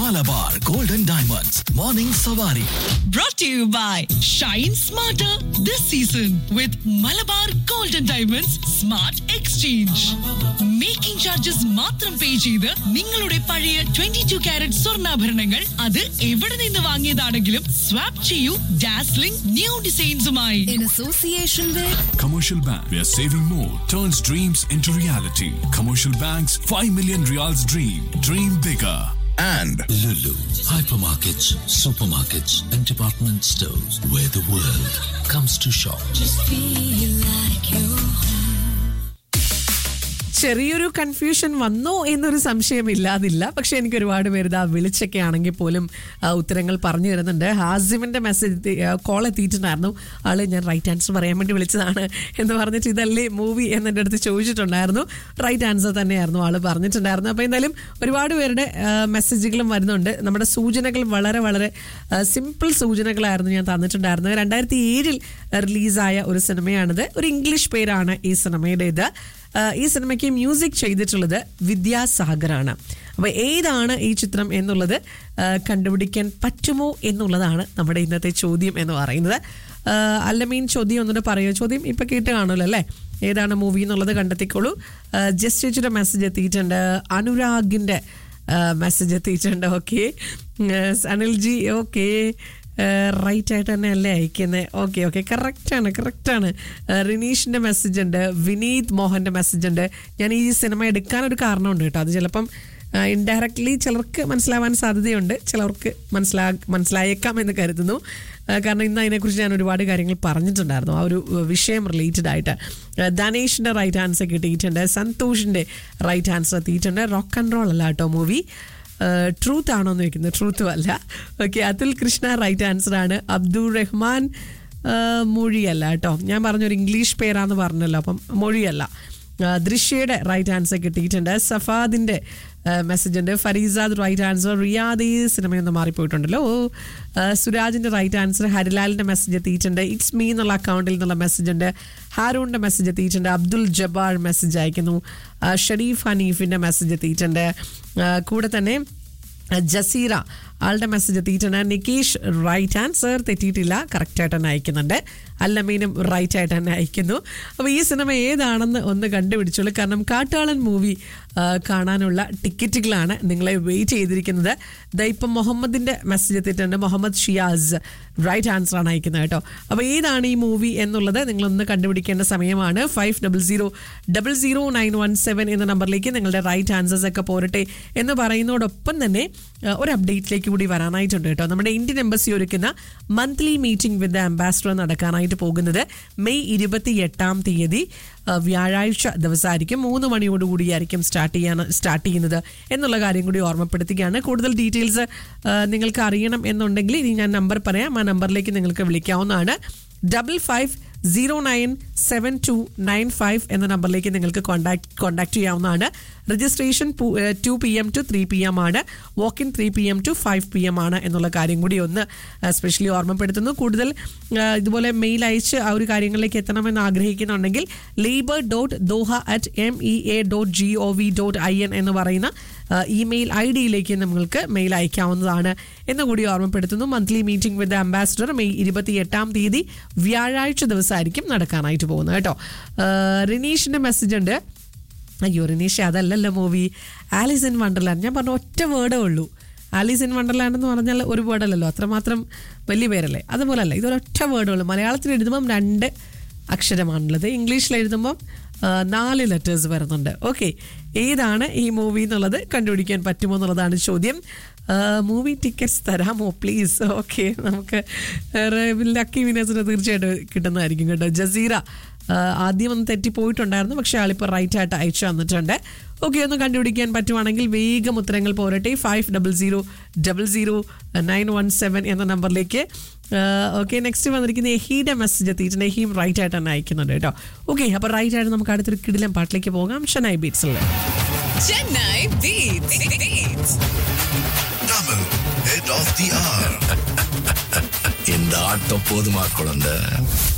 Malabar golden diamonds morning സവാരി brought to you by Shine Smarter this season with Malabar Golden Diamonds Smart Exchange. Making charges മാത്രം pay ചെയ്ത് നിങ്ങളുടെ പഴയ twenty two carrot സ്വർണ്ണാഭരണങ്ങൾ അത് എവിടെ നിന്ന് വാങ്ങിയതാണെങ്കിലും സ്വാപ്പ് ചെയ്യൂ ഡാസ്ലിംഗ് ന്യൂ ഡിസൈൻസുമായി in association with Commercial Bank, where saving more turns dreams into reality. Commercial Bank's 5 million reals dream. Dream bigger. and Lulu, hypermarkets, supermarkets, and department stores where the world comes to shop. ചെറിയൊരു confusion വന്നോ എന്നൊരു സംശയം ഇല്ലാതില്ല പക്ഷെ എനിക്ക് ഒരുപാട് പേര് ഇതാ വിളിച്ചൊക്കെ ആണെങ്കിൽ പോലും ആ, ഉത്തരങ്ങൾ പറഞ്ഞു തരുന്നുണ്ട് ഹാസിമിന്റെ മെസ്സേജ് കോൾ എത്തിയിട്ടുണ്ടായിരുന്നു ആള് ഞാൻ റൈറ്റ് ആൻസർ പറയാൻ വേണ്ടി വിളിച്ചതാണ് എന്ന് പറഞ്ഞിട്ട് ഇതല്ലേ മൂവി എന്നെ അടുത്ത് ചോദിച്ചിട്ടുണ്ടായിരുന്നു റൈറ്റ് ആൻസർ തന്നെയായിരുന്നു ആള് പറഞ്ഞിട്ടുണ്ടായിരുന്നു അപ്പോൾ എന്തായാലും ഒരുപാട് പേരുടെ ആ, മെസ്സേജുകളും വരുന്നുണ്ട് നമ്മുടെ സൂചനകൾ വളരെ വളരെ ആ, സിമ്പിൾ സൂചനകളായിരുന്നു ഞാൻ തന്നിട്ടുണ്ടായിരുന്നത് രണ്ടായിരത്തി ഏഴിൽ റിലീസായ ഒരു സിനിമയാണിത് ഒരു ഇംഗ്ലീഷ് പേരാണ് ഈ സിനിമയുടേത് ആഹ് ഈ സിനിമയ്ക്ക് മ്യൂസിക് ചെയ്തിട്ടുള്ളത് വിദ്യാസാഗറാണ് അപ്പോൾ ഏതാണ് ഈ ചിത്രം എന്നുള്ളത് ആഹ് കണ്ടുപിടിക്കാൻ പറ്റുമോ എന്നുള്ളതാണ് നമ്മുടെ ഇന്നത്തെ ചോദ്യം എന്ന് പറയുന്നത് ആഹ് അല്ലമീൻ ചോദ്യം ഒന്നുകൂടെ പറയുമോ ചോദ്യം ഇപ്പം കേട്ട് കാണുമല്ലോ അല്ലേ ഏതാണ് മൂവി എന്നുള്ളത് കണ്ടെത്തിക്കോളൂ ആഹ് ജസ്റ്റ് ചേച്ചിയുടെ മെസ്സേജ് എത്തിയിട്ടുണ്ട് അനുരാഗിൻ്റെ മെസ്സേജ് എത്തിയിട്ടുണ്ട് okay Anil ji okay right ആയിട്ട് തന്നെ അല്ലേ അയക്കുന്നത് ഓക്കെ ഓക്കെ കറക്റ്റാണ് കറക്റ്റാണ് റിനീഷിൻ്റെ മെസ്സേജ് ഉണ്ട് വിനീത് മോഹൻ്റെ മെസ്സേജ് ഉണ്ട് ഞാൻ ഈ സിനിമ എടുക്കാനൊരു കാരണമുണ്ട് കേട്ടോ അത് ചിലപ്പം ഇൻഡയറക്ട്ലി ചിലർക്ക് മനസ്സിലാവാൻ സാധ്യതയുണ്ട് ചിലർക്ക് മനസ്സിലാ മനസ്സിലായേക്കാം എന്ന് കരുതുന്നു ആ, കാരണം ഇന്ന് അതിനെക്കുറിച്ച് ഞാൻ ഒരുപാട് കാര്യങ്ങൾ പറഞ്ഞിട്ടുണ്ടായിരുന്നു ആ ഒരു ഏഹ്, വിഷയം റിലേറ്റഡ് ആയിട്ട് ആ, ധനേഷിൻ്റെ റൈറ്റ് ആൻസർ കിട്ടിയിട്ടുണ്ട് സന്തോഷിൻ്റെ റൈറ്റ് ആൻസർ എത്തിയിട്ടുണ്ട് റോക്ക് ആൻഡ് റോൾ അല്ല കേട്ടോ മൂവി ട്രൂത്ത് ആണോ എന്ന് ചോദിക്കുന്നത് ട്രൂത്തും അല്ല okay Athul Krishna right answer ആണ് അബ്ദുൾ റഹ്മാൻ ആ, മൊഴിയല്ല കേട്ടോ ഞാൻ പറഞ്ഞൊരു ഇംഗ്ലീഷ് പേരാന്ന് പറഞ്ഞല്ലോ അപ്പം മൊഴിയല്ല ആ, ദൃശ്യയുടെ റൈറ്റ് ആൻസർ കിട്ടിയിട്ടുണ്ട് സഫാദിൻ്റെ മെസ്സേജ് ഉണ്ട് ഫരീസാദ് റൈറ്റ് ആൻസർ റിയാദ് ഈ സിനിമയൊന്ന് മാറിപ്പോയിട്ടുണ്ടല്ലോ ഓ ആ, സുരാജിൻ്റെ റൈറ്റ് ആൻസർ ഹരിലാലിൻ്റെ മെസ്സേജ് എത്തിയിട്ടുണ്ട് ഇറ്റ്സ് മീ എന്നുള്ള അക്കൗണ്ടിൽ നിന്നുള്ള മെസ്സേജ് ഉണ്ട് ഹാരൂണിൻ്റെ മെസ്സേജ് എത്തിയിട്ടുണ്ട് അബ്ദുൽ ജബ്ബാർ മെസ്സേജ് അയക്കുന്നു ആ, ഷരീഫ് ഹനീഫിൻ്റെ മെസ്സേജ് എത്തിയിട്ടുണ്ട് ആ, കൂടെ തന്നെ ജസീറ ആളുടെ മെസ്സേജ് എത്തിയിട്ടുണ്ട് നികേഷ് റൈറ്റ് ആൻസർ തെറ്റിയിട്ടില്ല കറക്റ്റായിട്ട് തന്നെ അയക്കുന്നുണ്ട് അല്ലമീനും റൈറ്റ് ആയിട്ട് തന്നെ അയക്കുന്നു അപ്പോൾ ഈ സിനിമ ഏതാണെന്ന് ഒന്ന് കണ്ടുപിടിച്ചോളൂ കാരണം കാട്ടാളൻ മൂവി കാണാനുള്ള ടിക്കറ്റുകളാണ് നിങ്ങളെ വെയിറ്റ് ചെയ്തിരിക്കുന്നത് ദാ ഇപ്പം മുഹമ്മദിൻ്റെ മെസ്സേജ് എത്തിയിട്ടുണ്ട് മുഹമ്മദ് ഷിയാസ് റൈറ്റ് ആൻസർ ആണ് അയക്കുന്നത് കേട്ടോ അപ്പോൾ ഏതാണ് ഈ മൂവി എന്നുള്ളത് നിങ്ങളൊന്ന് കണ്ടുപിടിക്കേണ്ട സമയമാണ് five double zero double zero nine one seven എന്ന നമ്പറിലേക്ക് നിങ്ങളുടെ റൈറ്റ് ആൻസേഴ്സ് ഒക്കെ പോരട്ടെ എന്ന് പറയുന്നതോടൊപ്പം തന്നെ ആ, ഒരു അപ്ഡേറ്റിലേക്ക് കൂടി വരാനായിട്ടുണ്ട് കേട്ടോ നമ്മുടെ ഇന്ത്യൻ എംബസി ഒരുക്കുന്ന monthly meeting with the ambassador നടക്കാനായിട്ട് പോകുന്നത് മെയ് ഇരുപത്തി എട്ടാം തീയതി ആ, വ്യാഴാഴ്ച ദിവസമായിരിക്കും മൂന്ന് മണിയോടുകൂടിയായിരിക്കും സ്റ്റാർട്ട് ചെയ്യാൻ സ്റ്റാർട്ട് ചെയ്യുന്നത് എന്നുള്ള കാര്യം കൂടി ഓർമ്മപ്പെടുത്തുകയാണ് കൂടുതൽ ഡീറ്റെയിൽസ് നിങ്ങൾക്ക് അറിയണം എന്നുണ്ടെങ്കിൽ ഇനി ഞാൻ നമ്പർ പറയാം ആ നമ്പറിലേക്ക് നിങ്ങൾക്ക് വിളിക്കാവുന്നതാണ് double five zero nine seven two nine five എന്ന നമ്പറിലേക്ക് നിങ്ങൾക്ക് കോൺടാക്ട് കോൺടാക്ട് ചെയ്യാവുന്നതാണ് registration two P M two three P M ആണ് walk in three P M two five P M ആണ് എന്നുള്ള കാര്യം കൂടി ഒന്ന് സ്പെഷ്യലി ഓർമ്മപ്പെടുത്തുന്നു കൂടുതൽ ആ, ഇതുപോലെ മെയിൽ അയച്ച് ആ ഒരു കാര്യങ്ങളിലേക്ക് എത്തണമെന്ന് ആഗ്രഹിക്കുന്നുണ്ടെങ്കിൽ labour dot Doha at M E A dot G O V dot I N എന്ന് പറയുന്ന ഇമെയിൽ ഐ ഡിയിലേക്ക് നിങ്ങൾക്ക് മെയിൽ അയക്കാവുന്നതാണ് എന്ന് കൂടി ഓർമ്മപ്പെടുത്തുന്നു monthly meeting with ambassador May ഇരുപത്തി എട്ടാം തീയതി വ്യാഴാഴ്ച ദിവസമായിരിക്കും നടക്കാനായിട്ട് പോകുന്നത് കേട്ടോ ആ, റിനീഷിന്റെ മെസ്സേജ് ഉണ്ട് അയ്യോ റിനീഷ് അതല്ലല്ലോ മൂവി ആലിസ് ഇൻ വണ്ടർലാൻഡ് ഞാൻ പറഞ്ഞ ഒറ്റ വേർഡേ ഉള്ളൂ ആലീസ് ഇൻ വണ്ടർലാൻഡ് എന്ന് പറഞ്ഞാൽ ഒരു വേർഡല്ലല്ലോ അത്രമാത്രം വലിയ പേരല്ലേ അതുപോലല്ല ഇതൊരൊറ്റ വേർഡേ ഉള്ളൂ മലയാളത്തിൽ എഴുതുമ്പം രണ്ട് അക്ഷരമാണുള്ളത് ഇംഗ്ലീഷിൽ എഴുതുമ്പം ആ, നാല് ലെറ്റേഴ്സ് വരുന്നുണ്ട് ഓക്കെ ഏതാണ് ഈ മൂവി എന്നുള്ളത് കണ്ടുപിടിക്കാൻ പറ്റുമോ എന്നുള്ളതാണ് ചോദ്യം മൂവി ടിക്കറ്റ്സ് തരാമോ പ്ലീസ് ഓക്കെ നമുക്ക് ലക്കി വിനേഴ്സിന് തീർച്ചയായിട്ടും കിട്ടുന്നതായിരിക്കും കേട്ടോ ജസീറ ആ, ആദ്യം ഒന്ന് തെറ്റിപ്പോയിട്ടുണ്ടായിരുന്നു പക്ഷേ ആളിപ്പോൾ റൈറ്റ് ആയിട്ട് അയച്ചു തന്നിട്ടുണ്ട് ഓക്കെ ഒന്ന് കണ്ടുപിടിക്കാൻ പറ്റുവാണെങ്കിൽ വേഗം ഉത്തരങ്ങൾ പോരട്ടെ five double zero double zero nine one seven എന്ന നമ്പറിലേക്ക് ഓക്കെ നെക്സ്റ്റ് വന്നിരിക്കുന്ന എഹീയുടെ മെസ്സേജ് എത്തിയിട്ടുണ്ട് എഹീം റൈറ്റ് ആയിട്ട് തന്നെ അയക്കുന്നുണ്ട് കേട്ടോ ഓക്കെ അപ്പോൾ റൈറ്റ് ആയിട്ട് നമുക്ക് അടുത്തൊരു കിടിലം പാട്ടിലേക്ക് പോകാം ഷനായി ബീറ്റ്സിൽ Chennai Beats. Beats. double head of the hour இந்த ஆட்டம் போதுமா குழந்தை